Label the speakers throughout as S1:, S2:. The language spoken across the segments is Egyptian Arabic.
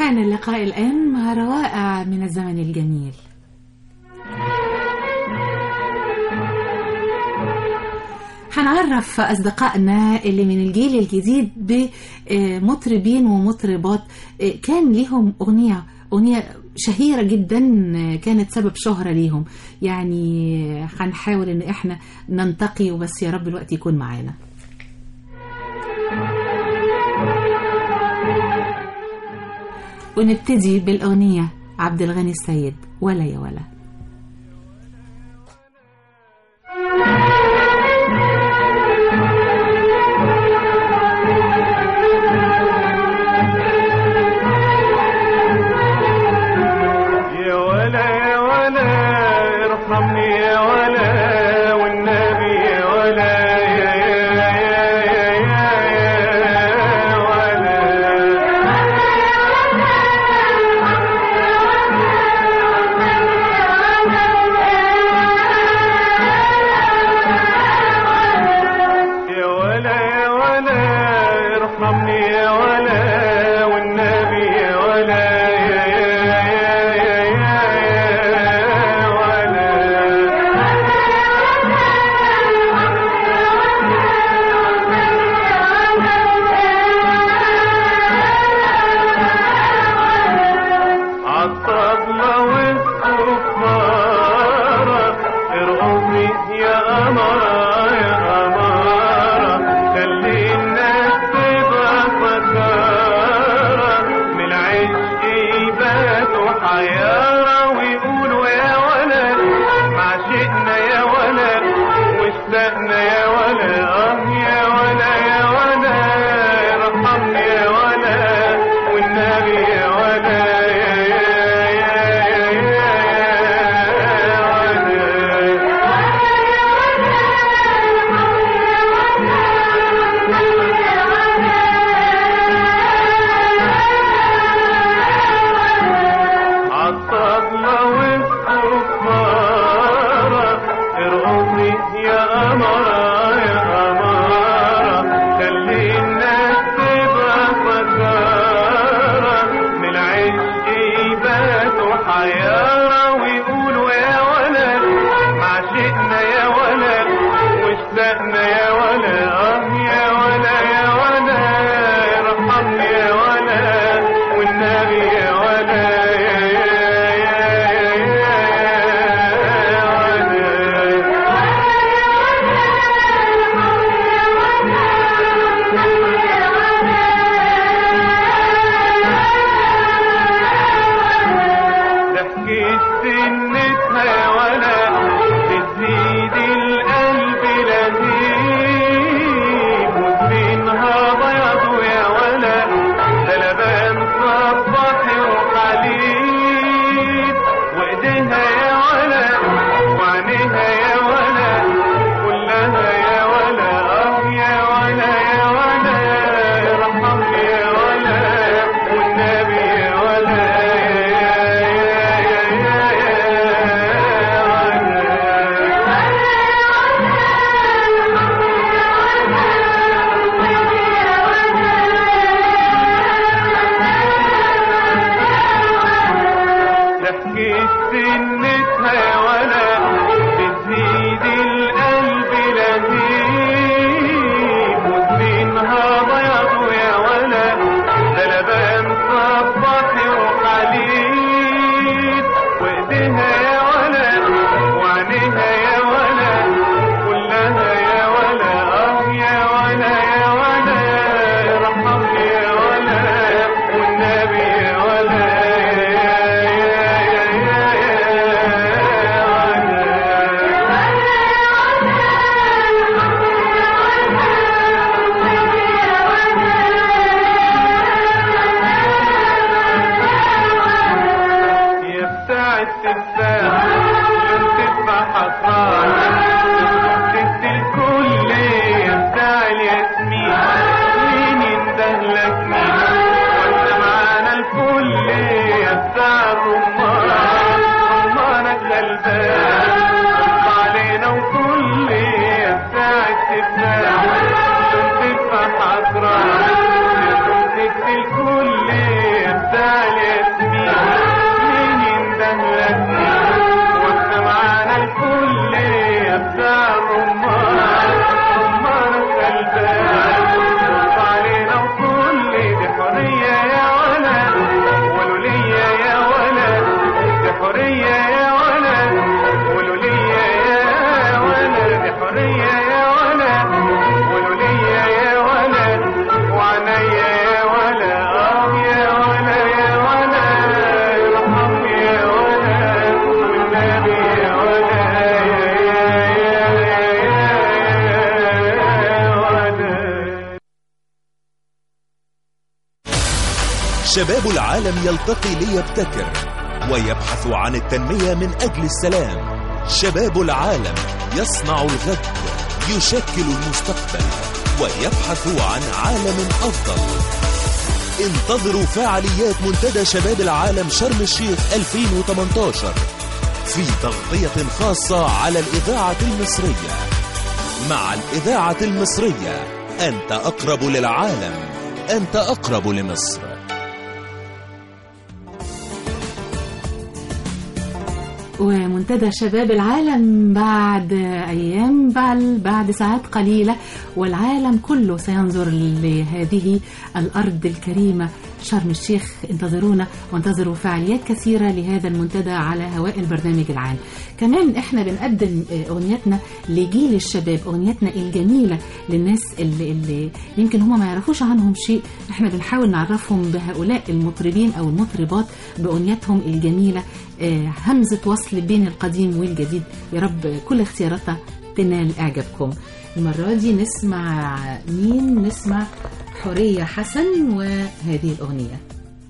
S1: موعدنا اللقاء الآن مع روائع من الزمن الجميل هنعرف أصدقائنا اللي من الجيل الجديد بمطربين ومطربات كان ليهم أغنية أغنية شهيرة جدا كانت سبب شهرة ليهم يعني هنحاول ان احنا ننتقي وبس يا رب الوقت يكون معانا ونبتدي بالأغنية عبد الغني السيد ولا يا ولا
S2: يا ولا يا ولا ارحمني يا ولا والنبي يا ولا يا يا يا يا يا ولا
S3: شباب العالم يلتقي ليبتكر ويبحث عن التنمية من أجل السلام شباب العالم يصنع الغد يشكل المستقبل ويبحث عن عالم أفضل انتظروا فعاليات منتدى شباب العالم شرم الشيخ 2018 في تغطية خاصة على الإذاعة المصرية مع الإذاعة المصرية أنت أقرب للعالم أنت أقرب لمصر
S1: ومنتدى شباب العالم بعد أيام بعد, بعد ساعات قليلة والعالم كله سينظر لهذه الأرض الكريمة شرم الشيخ انتظرونا وانتظروا فعاليات كثيرة لهذا المنتدى على هواء البرنامج العام كمان احنا بنقدم اغنياتنا لجيل الشباب اغنياتنا الجميلة للناس اللي, اللي يمكن هم ما يعرفوش عنهم شيء احنا بنحاول نعرفهم بهؤلاء المطربين او المطربات باغنياتهم الجميلة آه، همزة وصل بين القديم والجديد يا رب كل اختياراتها تنال اعجابكم المرة دي نسمع مين نسمع حورية حسن وهذه الأغنية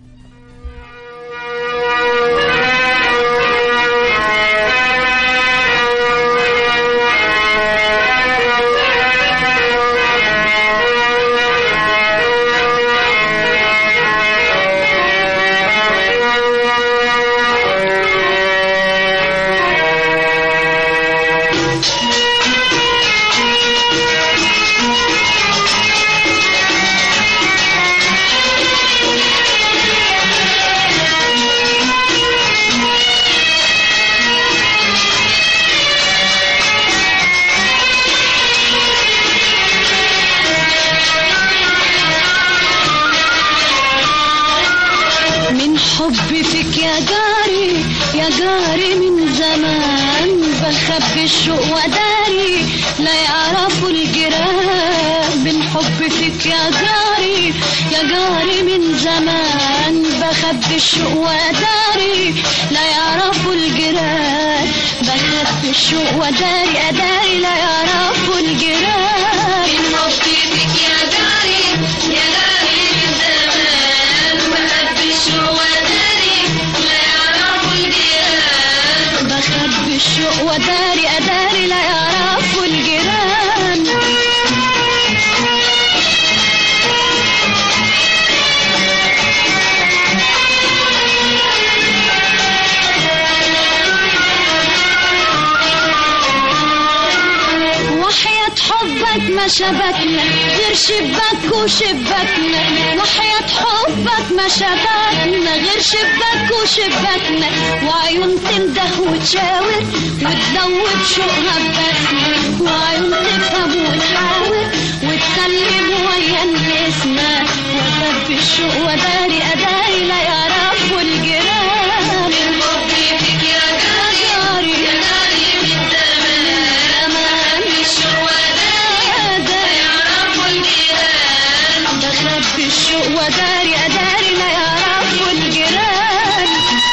S4: من حبي فيك يا جاري يا جاري من زمان بخبي الشوق وداري لا يعرفوا الجيران من حبي فيك يا جاري يا جاري من زمان بخبي الشوق وداري لا يعرفوا الجيران بخبي الشوق وداري أداري لا يعرفوا الجيران من حبي فيك يا جاري يا جاري من زمان بخبي الشوق وداري لا يعرفوا الجيران بخبي الشوق وداري أداري لا يعرفوا الجيران وحياة حبك ما شبكنا غير شباك وشباكنا وحياة حبك ما شبكنا غير شباك وشباكنا وعيون تنده وتشاور وتذوب شوقها ببسمة وعيون تفهم وتحاور وتسلم ويا النسمة وخبي الشوق وداري أداري لا يعرفوا الجيران من حبي فيك يا جاري يا جاري من زمان الشوق وداري لا يعرفوا الجيران بخبي الشوق وداري أداري لا يعرفوا الجيران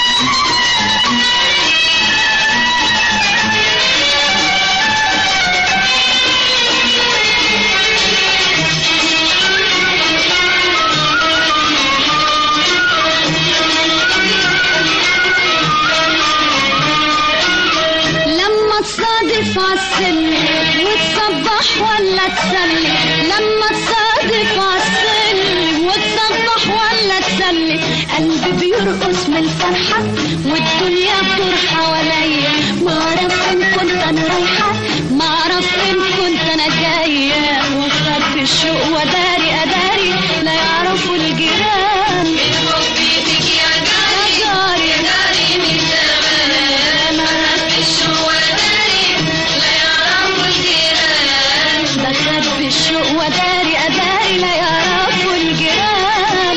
S4: لما تصادف عالسن وتصبح ولا تسلي لما تصادف عالسن وتصبح ولا تسلي قلبي بيرقص من الفرحة والدنيا بتدور حواليا ما اعرف ان كنت انا رايحة ما اعرف ان كنت انا جاية وخبي الشوق وداري اداري لا يعرفوا الجيران من حبي فيك يا جاري يا جاري من زمان ما الشوق وداري لا يعرفوا الجيران بخبي الشوق وداري أداري لا يعرفوا الجيران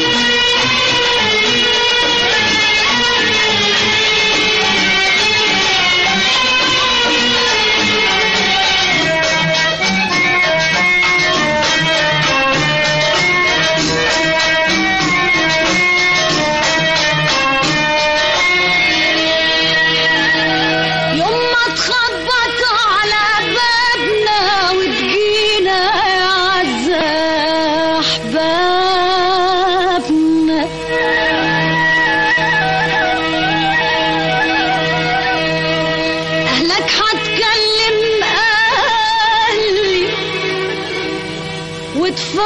S4: يوم ما تخبط على بابنا وتجينا يا عز احباب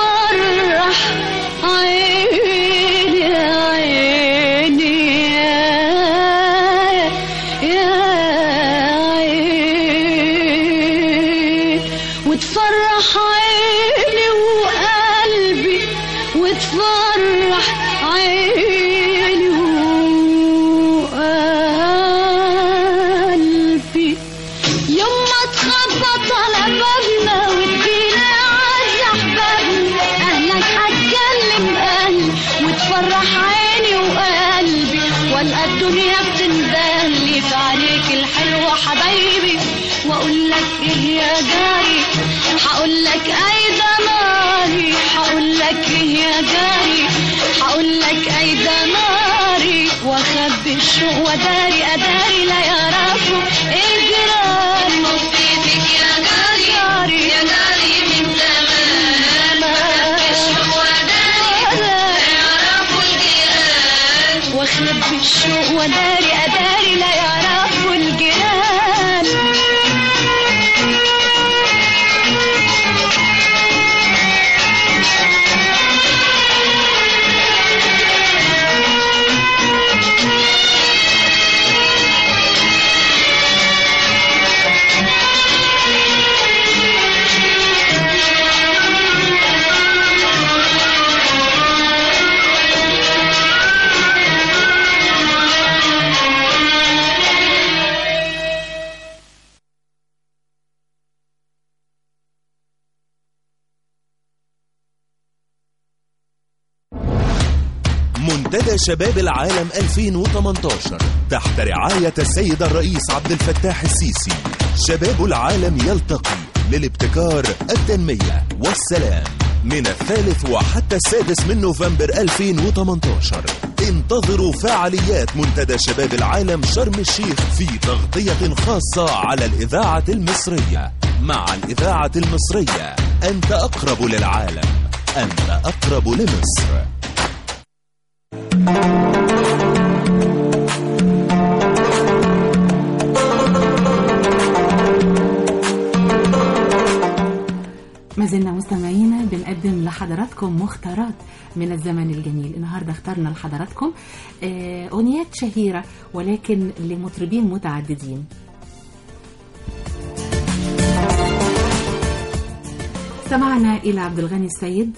S4: وتفرح عيني عيني يا عيني وتفرح عيني وقلبي وتفرح عيني وقلبي يوم ما تخبط على بابنا وتجينا عز احبابنا اهلك هتكلم قلبي وتفرح عيني وقلبي والقى الدنيا بتندهلي في عليك الحلوة حبايبي واقول لك ايه يا جاري هقول لك ايدا ناري هقول لك ايه يا جاري هقول لك ايدا ناري واخبي الشوق وداري اداري لا يعرفوا اجراري مصيبك يا جاري يا جاري من زمان الشوق وداري لا يعرفوا الجيران واخبي الشوق وداري اداري لا يعرفوا الجيران
S3: منتدى شباب العالم 2018 تحت رعاية السيد الرئيس عبد الفتاح السيسي شباب العالم يلتقي للابتكار التنمية والسلام من الثالث وحتى السادس من نوفمبر 2018 انتظروا فعاليات منتدى شباب العالم شرم الشيخ في تغطية خاصة على الإذاعة المصرية مع الإذاعة المصرية أنت أقرب للعالم أنت أقرب لمصر
S1: ما زلنا مستمعينا بنقدم لحضراتكم مختارات من الزمن الجميل النهارده اخترنا لحضراتكم آه، اغنيات شهيره ولكن لمطربين متعددين استمعنا الى عبد الغني السيد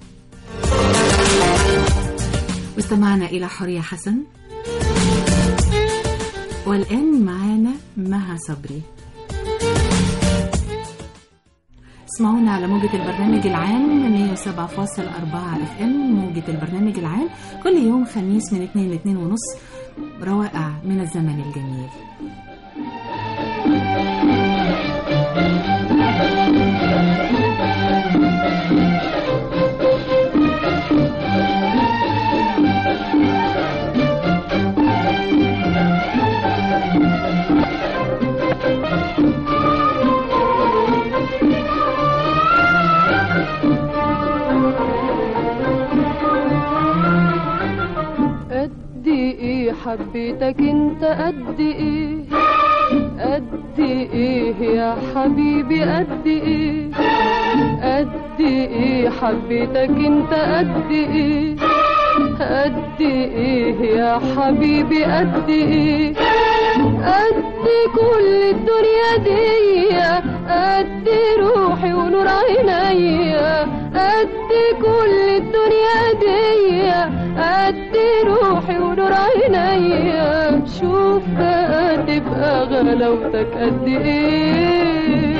S1: واستمعنا الى حوريه حسن والان معانا مها صبري اسمعونا على موجة البرنامج العام 107.4 اف ام موجة البرنامج العام كل يوم خميس من 2 ل 2 ونص روائع من الزمن الجميل
S5: قد ايه حبيتك انت قد ايه قد ايه يا حبيبي قد ايه قد ايه حبيتك انت قد ايه قد ايه يا حبيبي قد ايه قد كل الدنيا دي قد روحي ونور عينيا قد كل الدنيا دي قد روحي ونور عينيا شوف بقى تبقى غلاوتك قد ايه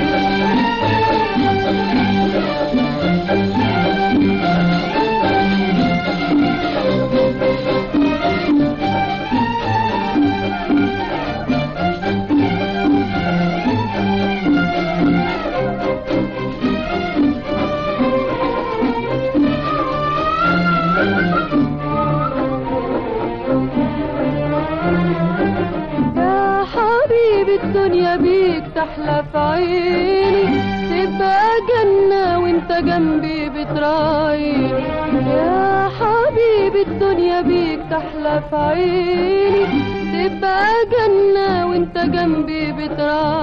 S5: يا حبيبي الدنيا بيك تحلى في عيني تبقى جنة وانت جنبي بتراعيني يا حبيبي الدنيا بيك تحلى في عيني تبقى جنة وانت جنبي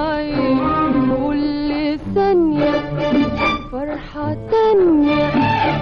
S5: بتراعيني كل ثانية فرحة تانية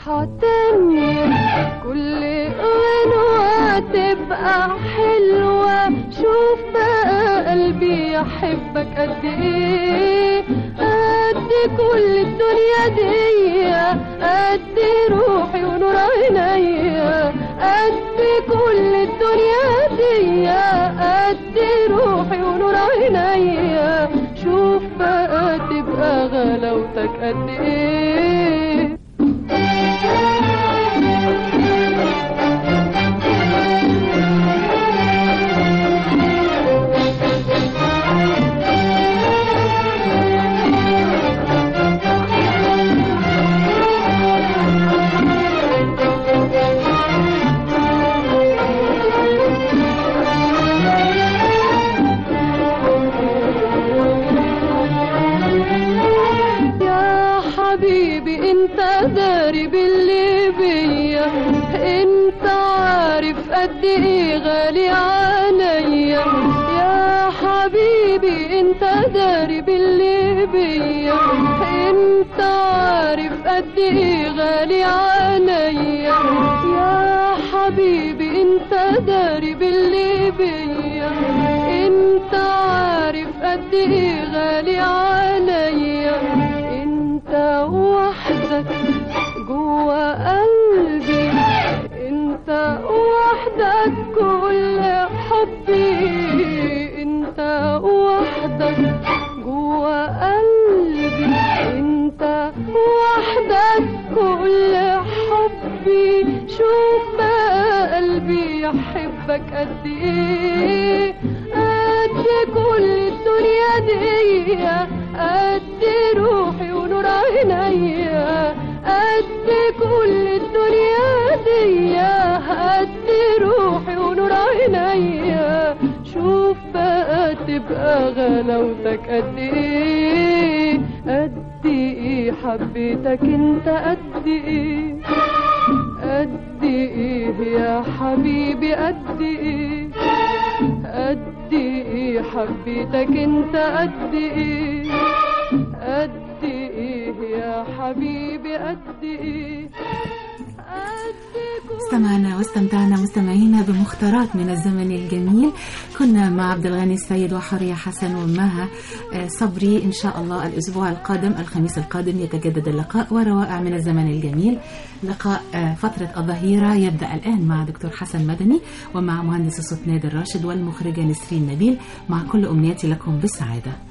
S5: فرحة تانية كل غنوة تبقى حلوة شوف بقى قلبي يحبك قد ايه قد كل الدنيا دي قد روحي ونور عينيا قد كل الدنيا دي قد روحي ونور عينيا شوف بقى تبقى غلاوتك قد ايه يا حبيبي انت داري باللي بيا انت عارف قد ايه غالي عليا يا حبيبي انت داري باللي بيا انت عارف قد ايه غالي عليا يا حبيبي انت داري باللي بيا انت عارف قد ايه غالي عليا انت وحدك جوا قلبي انت وحدك كل حبي انت وحدك جوا قلبي انت وحدك كل حبي شوف بقى قلبي يحبك قد ايه قد كل الدنيا دي قد روحي ونور عينيا قد كل الدنيا دي قد روحي ونور عينيا شوف بقى تبقى غلاوتك قد ايه قد ايه حبيتك انت قد ايه قد ايه يا حبيبي قد ايه قد ايه حبيتك انت قد ايه قد ايه يا حبيبي قد ايه قد كل
S1: استمعنا واستمتعنا مستمعينا بمختارات من الزمن الجميل كنا مع عبد الغني السيد وحورية حسن ومها آه، صبري إن شاء الله الأسبوع القادم الخميس القادم يتجدد اللقاء وروائع من الزمن الجميل لقاء آه، فترة الظهيرة يبدأ الآن مع دكتور حسن مدني ومع مهندس الصوت نادر راشد والمخرجة نسرين نبيل مع كل أمنياتي لكم بالسعادة